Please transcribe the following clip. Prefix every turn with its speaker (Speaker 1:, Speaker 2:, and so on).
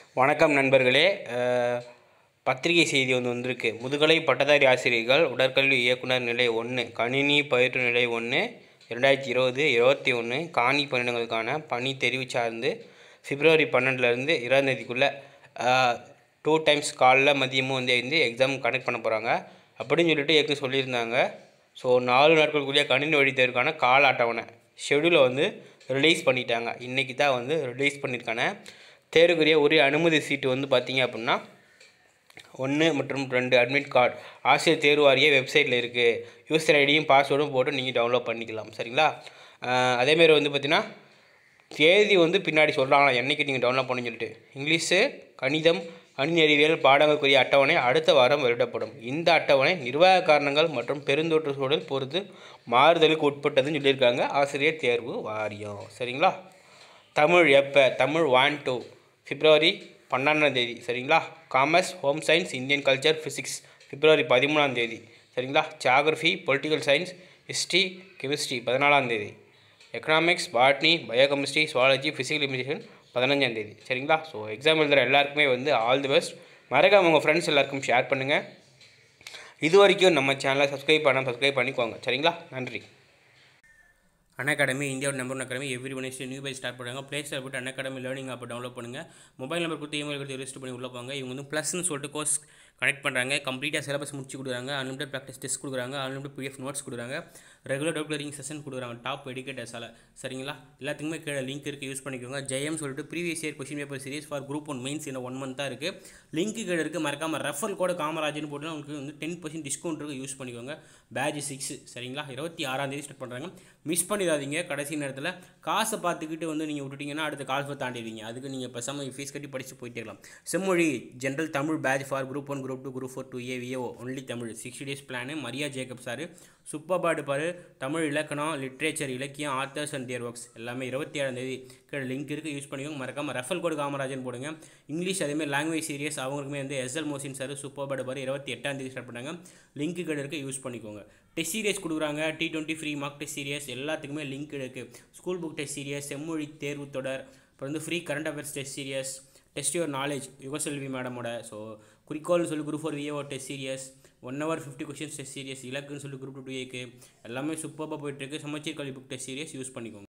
Speaker 1: வணக்கம் நண்பர்களே அஹ், பத்திரிகை செய்தி ஒன்று வந்திருக்கு முதுகலை பட்டதாரி ஆசிரியர்கள் உடற்கல்வி இயக்குனர் நிலை ஒன்று கணினி பயிற்று நிலை ஒன்று ரெண்டாயிரத்தி இருபது இருபத்தி ஒன்று காணி பணியிடங்களுக்கான பணி தெரிவு சார்ந்து பிப்ரவரி பன்னெண்டுலேருந்து இருபதாம் தேதிக்குள்ளே டூ டைம்ஸ் காலைல மதியமும் வந்து வந்து எக்ஸாம் கண்டக்ட் பண்ண போகிறாங்க அப்படின்னு சொல்லிட்டு ஏற்கனவே சொல்லியிருந்தாங்க ஸோ நாலு நாட்களுக்குள்ளேயே கணினி வழி தேர்வுக்கான கால அட்டவணை ஷெடியூலை வந்து ரிலீஸ் பண்ணிட்டாங்க இன்றைக்கி தான் வந்து ரிலீஸ் பண்ணியிருக்காங்க தேர்வுக்குரிய ஒரு அனுமதி சீட்டு வந்து பார்த்தீங்க அப்படின்னா ஒன்று மற்றும் ரெண்டு அட்மிட் கார்டு ஆசிரியர் தேர்வு வாரிய வெப்சைட்டில் இருக்குது யூசர் ஐடியும் பாஸ்வேர்டும் போட்டு நீங்கள் டவுன்லோட் பண்ணிக்கலாம் சரிங்களா அஹ் அதேமாரி வந்து பார்த்தீங்கன்னா தேதி வந்து பின்னாடி சொல்கிறாங்களா என்றைக்கு நீங்கள் டவுன்லோட் பண்ணணும்னு சொல்லிட்டு இங்கிலீஷு கணிதம் கணினி அறிவியல் பாடங்களுக்குரிய அட்டவணை அடுத்த வாரம் வெளியிடப்படும் இந்த அட்டவணை நிர்வாக காரணங்கள் மற்றும் பெருந்தொற்று சூழல் பொறுத்து மாறுதலுக்கு உட்பட்டதுன்னு சொல்லியிருக்காங்க ஆசிரியர் தேர்வு வாரியம் சரிங்களா தமிழ் எப்போ தமிழ் ஒன் டூ பிப்ரவரி பன்னெண்டாம் தேதி சரிங்களா commerce home science Indian culture physics பிப்ரவரி பதிமூணாம் தேதி சரிங்களா geography political science history chemistry பதினாலாம் தேதி economics botany biochemistry zoology physical education பதினஞ்சாம் தேதி சரிங்களா ஸோ எக்ஸாம் எழுதுகிற எல்லாருக்குமே வந்து ஆல் தி பெஸ்ட் மறக்காம உங்கள் ஃப்ரெண்ட்ஸ் எல்லாருக்கும் ஷேர் பண்ணுங்கள் இது வரைக்கும் நம்ம சேனலை சப்ஸ்கிரைப் பண்ண சப்ஸ்கிரைப் பண்ணிக்கோங்க சரிங்களா நன்றி அன் அகாடமி இந்தியாவோட number one academy every Wednesday new page start பண்ணுறாங்க ப்ளே ஸ்டோர் போட்டு Unacademy learning app download பண்ணுங்கள் மொபைல் நம்பர் கொடுத்து இமெயில் கொடுத்து ரெஜிஸ்டர் பண்ணி உள்ள போங்க இவங்க வந்து ப்ளஸ்னு சொல்லிட்டு கோர்ஸ் கனெக்ட் பண்ணுறாங்க கம்ப்ளீட்டாக சிலபஸ் முடிச்சு கொடுக்குறாங்க அன்லிமிட்டட் ப்ராக்டிஸ் டெஸ்ட் கொடுக்குறாங்க அன்லிமிட்டட் பிடிஎஃப் நோட்ஸ் கொடுக்குறாங்க ரெகுலர் டவுட் கிளியரிங் செஷன் கொடுக்குறாங்க டாப் எடிக்கேட்டர்ஸால் சரிங்களா எல்லாத்துக்குமே கீழே லிங்க் இருக்குது யூஸ் பண்ணிக்கோங்க ஜெயம் சொல்லிட்டு previous year question paper series for group one mains இன்னும் ஒன் மந்த் தான் இருக்குது லிங்க் கீழே இருக்குது மறக்காமல் ரெஃபர் கோட காமராஜ்னு போட்டு உங்களுக்கு வந்து டென் பர்சன்ட் டிஸ்கவுண்ட் இருக்குது யூஸ் பண்ணிக்கோங்க பேட்ச் சிக்ஸ் சரிங்களா இருபத்தி ஆறாம் தேதி ஸ்டார்ட் பண்ணுறாங்க மிஸ் பண்ணிடாதீங்க கடைசி நேரத்தில் காசை பார்த்துக்கிட்டு வந்து நீங்கள் விட்டுட்டீங்கன்னா அடுத்த கால்ஃபை தாண்டிடுவீங்க அதுக்கு நீங்கள் பேசாமல் ஃபீஸ் கட்டி படித்து போயிட்டே இருக்கலாம் செம்மொழி general Tamil batch for group one group two group four two A VAO only Tamil sixty days plan Maria Jacob sir super பாடு பாரு தமிழ் இலக்கணம் லிட்ரேச்சர் இலக்கியம் ஆத்தர்ஸ் அண்ட் தியர் ஒர்க்ஸ் எல்லாமே இருபத்தி ஏழாம் தேதி கீழே லிங்க் இருக்குது யூஸ் பண்ணிக்கோங்க மறக்காமல் ரெஃபல் கோடு காமராஜன் போடுங்க இங்கிலீஷ் அதேமாதிரி லாங்குவேஜ் சீரியஸ் அவங்களுக்குமே வந்து எஸ்எல் மோசின் சார் சூப்பர் பாடு பாரு இருபத்தி எட்டாம் தேதி ஸ்டார்ட் பண்ணாங்க லிங்க் கீழே இருக்குது யூஸ் பண்ணிக்கோங்க டெஸ்ட் சீரியஸ் கொடுக்குறாங்க T twenty free mark test series எல்லாத்துக்குமே லிங்க் இருக்குது ஸ்கூல் புக் டெஸ்ட் சீரியஸ் செம்மொழி தேர்வு தொடர் அப்புறம் வந்து free current affairs test series test your knowledge Yugaselvi மேடமோட ஸோ குறிக்கோள்னு சொல்லி group four VAO test series one hour fifty questions test series இலக்குன்னு சொல்லி குரூப் டூ ஏக்கு எல்லாமே சூப்பராக போயிட்டுருக்கு சமச்சீர் கல்வி புக் டெஸ்ட் சீரியஸ் யூஸ் பண்ணிக்கோங்க